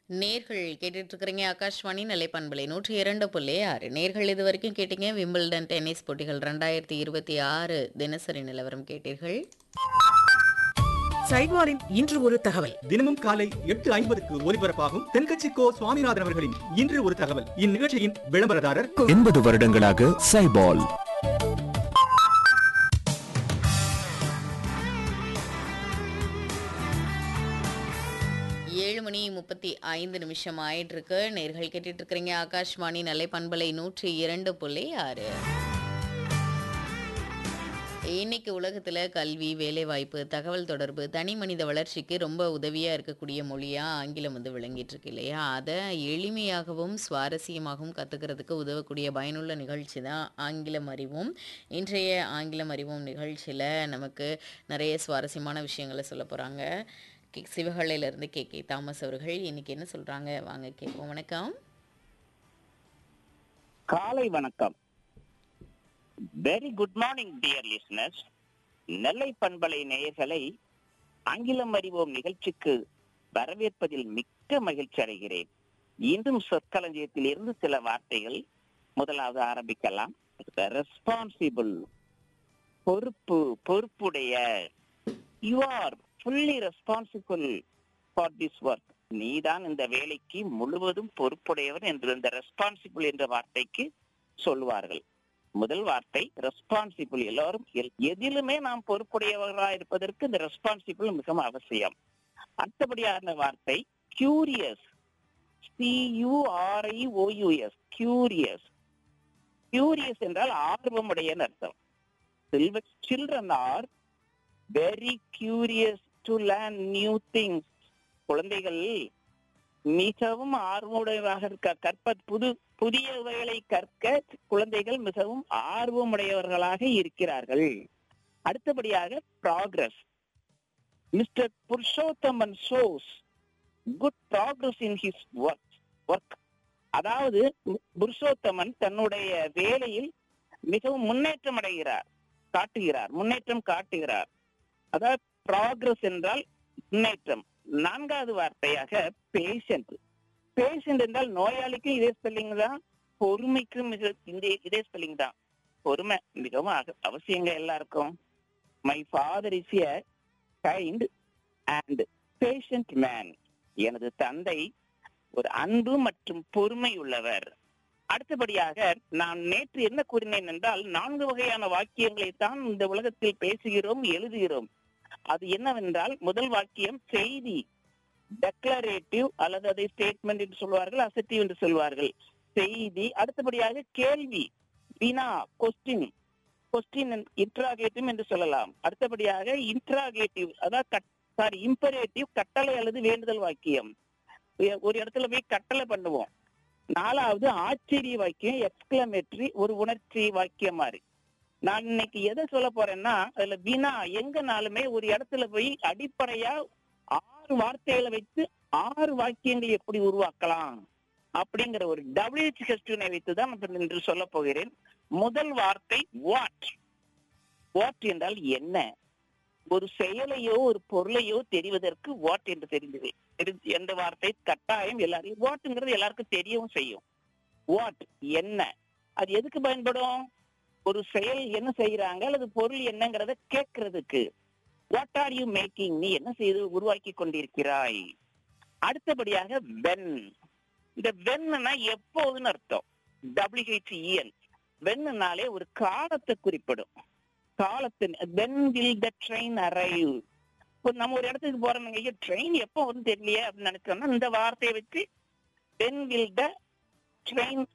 நேர்கள் கேட்டுட்டு இருக்கிறீங்க ஆகாஷ்வாணி நிலைப்பண்பலை நூற்றி இரண்டு புள்ளி ஆறு நேர்கள் இது வரைக்கும் கேட்டீங்க விம்பிள்டன் டென்னிஸ் போட்டிகள் ரெண்டாயிரத்தி இருபத்தி ஆறு தினசரி நிலவரம் கேட்டீர்கள் சைவாரின் இன்று ஒரு தகவல் தினமும் காலை எட்டு ஐம்பதுக்கு ஒலிபரப்பாகும் தென்கட்சி கோ சுவாமிநாதன் அவர்களின் இன்று ஒரு தகவல் இந்நிகழ்ச்சியின் விளம்பரதாரர் எண்பது வருடங்களாக சைபால் ஏழு மணி முப்பத்தி ஐந்து நிமிஷம் ஆயிட்டு இருக்கு நேர்கள் கேட்டுட்டு இருக்கிறீங்க ஆகாஷ்வாணி நிலைப்பண்பலை நூற்றி இரண்டு புள்ளி ஆறு இன்னைக்கு உலகத்தில் கல்வி வேலைவாய்ப்பு தகவல் தொடர்பு தனி மனித வளர்ச்சிக்கு ரொம்ப உதவியாக இருக்கக்கூடிய மொழியாக ஆங்கிலம் வந்து விளங்கிட்டு இருக்கு இல்லையா அதை எளிமையாகவும் சுவாரஸ்யமாகவும் கற்றுக்கிறதுக்கு உதவக்கூடிய பயனுள்ள நிகழ்ச்சி தான் ஆங்கிலம் அறிவும் இன்றைய ஆங்கிலம் அறிவும் நிகழ்ச்சியில் நமக்கு நிறைய சுவாரஸ்யமான விஷயங்களை சொல்ல போகிறாங்க கே சிவகலையிலேருந்து கே கே தாமஸ் அவர்கள் இன்னைக்கு என்ன சொல்கிறாங்க வாங்க கேட்போம் வணக்கம் காலை வணக்கம் very good morning dear listeners Nellai பண்பலை நேயர்களை ஆங்கிலம் அறிவோம் நிகழ்ச்சிக்கு வரவேற்பதில் மிக்க மகிழ்ச்சி அடைகிறேன் இன்றும் சொற்களஞ்சியத்தில் இருந்து சில வார்த்தைகள் முதலாவது ஆரம்பிக்கலாம் ரெஸ்பான்சிபிள் பொறுப்பு பொறுப்புடைய you are fully responsible for this work நீதான் இந்த வேலைக்கு முழுவதும் பொறுப்புடையவர் என்று இந்த ரெஸ்பான்சிபிள் என்ற வார்த்தைக்கு சொல்லுவார்கள் முதல் வார்த்தை ரெஸ்பான்சிபிள் எல்லாரும் எல்- எதிலுமே நாம் பொறுப்புடையவர்களா இருப்பதற்கு இந்த ரெஸ்பான்சிபிள் மிகவும் அவசியம் அடுத்தபடியான வார்த்தை curious C U R I O U S curious curious என்றால் ஆர்வமுடையன்னு அர்த்தம் children are very curious to learn new things குழந்தைகள் மிகவும் ஆர்வமுடையவராக இருக்க கற்ப புது புதியவைகளை கற்க குழந்தைகள் மிகவும் ஆர்வமுடையவர்களாக இருக்கிறார்கள் அடுத்தபடியாக progress mister Purushothaman shows good progress in his work work அதாவது புருஷோத்தமன் தன்னுடைய வேலையில் மிகவும் முன்னேற்றம் அடைகிறார் காட்டுகிறார் முன்னேற்றம் காட்டுகிறார் அதாவது ப்ராக்ரஸ் என்றால் முன்னேற்றம் நான்காவது வார்த்தையாக பேஷண்ட் பேஷண்ட் என்றால் நோயாளிக்கும் இதே ஸ்பெல்லிங் தான் பொறுமைக்கும் மிக இந்த இதே ஸ்பெல்லிங் தான் பொறுமை மிகவும் அக- அவசியங்க எல்லாருக்கும் my father is a kind and patient man எனது தந்தை ஒரு அன்பு மற்றும் பொறுமை உள்ளவர் அடுத்தபடியாக நான் நேற்று என்ன கூறினேன் என்றால் நான்கு வகையான வாக்கியங்களை தான் இந்த உலகத்தில் பேசுகிறோம் எழுதுகிறோம் அது என்னவென்றால் முதல் வாக்கியம் செய்தி டெக்ளரேட்டிவ் அல்லது அதை ஸ்டேட்மெண்ட் என்று சொல்வார்கள் அசட்டிவ் என்று சொல்வார்கள் செய்தி அடுத்தபடியாக கேள்வி வினா கொஸ்டின் கொஸ்டின் இன்ட்ராகேட்டிவ் என்று சொல்லலாம் அடுத்தபடியாக இன்ட்ராகேட்டிவ் அதாவது சாரி இம்பரேட்டிவ் கட்டளை அல்லது வேண்டுதல் வாக்கியம் எ- ஒரு இடத்துல போய் கட்டளை பண்ணுவோம் நாலாவது ஆச்சரிய வாக்கியம் எக்ஸ்கிளமேட்டரி ஒரு உணர்ச்சி வாக்கியம் மாதிரி நான் இன்னைக்கு எதை சொல்ல போறேன்னா அதுல வினா எங்கனாலுமே ஒரு இடத்துல போய் அடிப்படையா ஆறு வார்த்தைகளை வைத்து ஆறு வாக்கியங்களை எப்படி உருவாக்கலாம் அப்படிங்கிற ஒரு டபிள்யூஹெச் கொஸ்டினை வைத்து தான் நான் இன்று சொல்ல போகிறேன் முதல் வார்த்தை வாட் வாட் என்றால் என்ன ஒரு செயலையோ ஒரு பொருளையோ தெரிவதற்கு வாட் என்று தெரிந்தது தெரிஞ்சு- எந்த வார்த்தை கட்டாயம் எல்லாரையும் வாட்ங்கிறது எல்லாருக்கும் தெரியவும் செய்யும் வாட் என்ன அது எதுக்கு பயன்படும் ஒரு செயல் என்ன செய்யறாங்க அல்லது பொருள் என்னங்கிறத கேட்கறதுக்கு வாட் ஆர் யூ மேக்கிங் நீ என்ன செய்து உருவாக்கி கொண்டிருக்கிறாய் அடுத்தபடியாக வென் இந்த வென்னா எப்போதுன்னு அர்த்தம் டபிள்யூஹெச்இஎன் வென்னாலே ஒரு காலத்தை குறிப்பிடும் காலத்தின் when will the train arrive இப்போ நம்ம ஒரு இடத்துக்கு போறோம்ங்க ஐயோ ட்ரெயின் எப்போ வந்து தெரியலையே அப்படின்னு நினைச்சோம்னா இந்த வார்த்தையை வச்சு வென் வில் த ட்ரெயின்